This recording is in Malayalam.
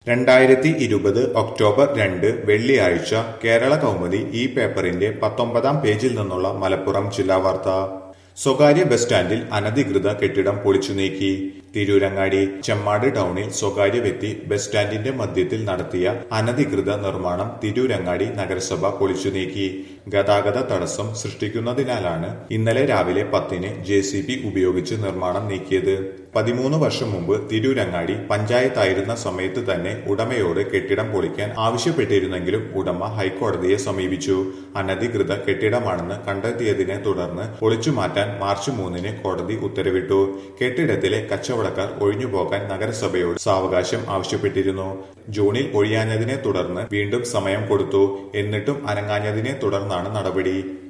രണ്ടായിരത്തി ഇരുപത് ഒക്ടോബർ രണ്ട് വെള്ളിയാഴ്ച കേരള കൗമുദി ഈ പേപ്പറിന്റെ പത്തൊമ്പതാം പേജിൽ നിന്നുള്ള മലപ്പുറം ജില്ലാ വാർത്ത സ്വകാര്യ ബസ് സ്റ്റാൻഡിൽ അനധികൃത കെട്ടിടം പൊളിച്ചു നീക്കി തിരൂരങ്ങാടി ചെമ്മാട് ടൗണിൽ സ്വകാര്യ വ്യക്തി ബസ് സ്റ്റാൻഡിന്റെ മധ്യത്തിൽ നടത്തിയ അനധികൃത നിർമ്മാണം തിരൂരങ്ങാടി നഗരസഭ പൊളിച്ചു നീക്കി ഗതാഗത തടസ്സം സൃഷ്ടിക്കുന്നതിനാലാണ് ഇന്നലെ രാവിലെ പത്തിന് ജെ ഉപയോഗിച്ച് നിർമ്മാണം നീക്കിയത് പതിമൂന്ന് വർഷം മുമ്പ് തിരൂരങ്ങാടി പഞ്ചായത്തായിരുന്ന സമയത്ത് തന്നെ ഉടമയോട് കെട്ടിടം പൊളിക്കാൻ ആവശ്യപ്പെട്ടിരുന്നെങ്കിലും ഉടമ ഹൈക്കോടതിയെ സമീപിച്ചു അനധികൃത കെട്ടിടമാണെന്ന് കണ്ടെത്തിയതിനെ തുടർന്ന് പൊളിച്ചു മാറ്റാൻ മാർച്ച് മൂന്നിന് കോടതി ഉത്തരവിട്ടു കെട്ടിടത്തിലെ കച്ചവടക്കാർ ഒഴിഞ്ഞുപോകാൻ നഗരസഭയോട് സാവകാശം ആവശ്യപ്പെട്ടിരുന്നു ജൂണിൽ ഒഴിയാഞ്ഞതിനെ തുടർന്ന് വീണ്ടും സമയം കൊടുത്തു എന്നിട്ടും അനങ്ങാഞ്ഞതിനെ തുടർന്നാണ് നടപടി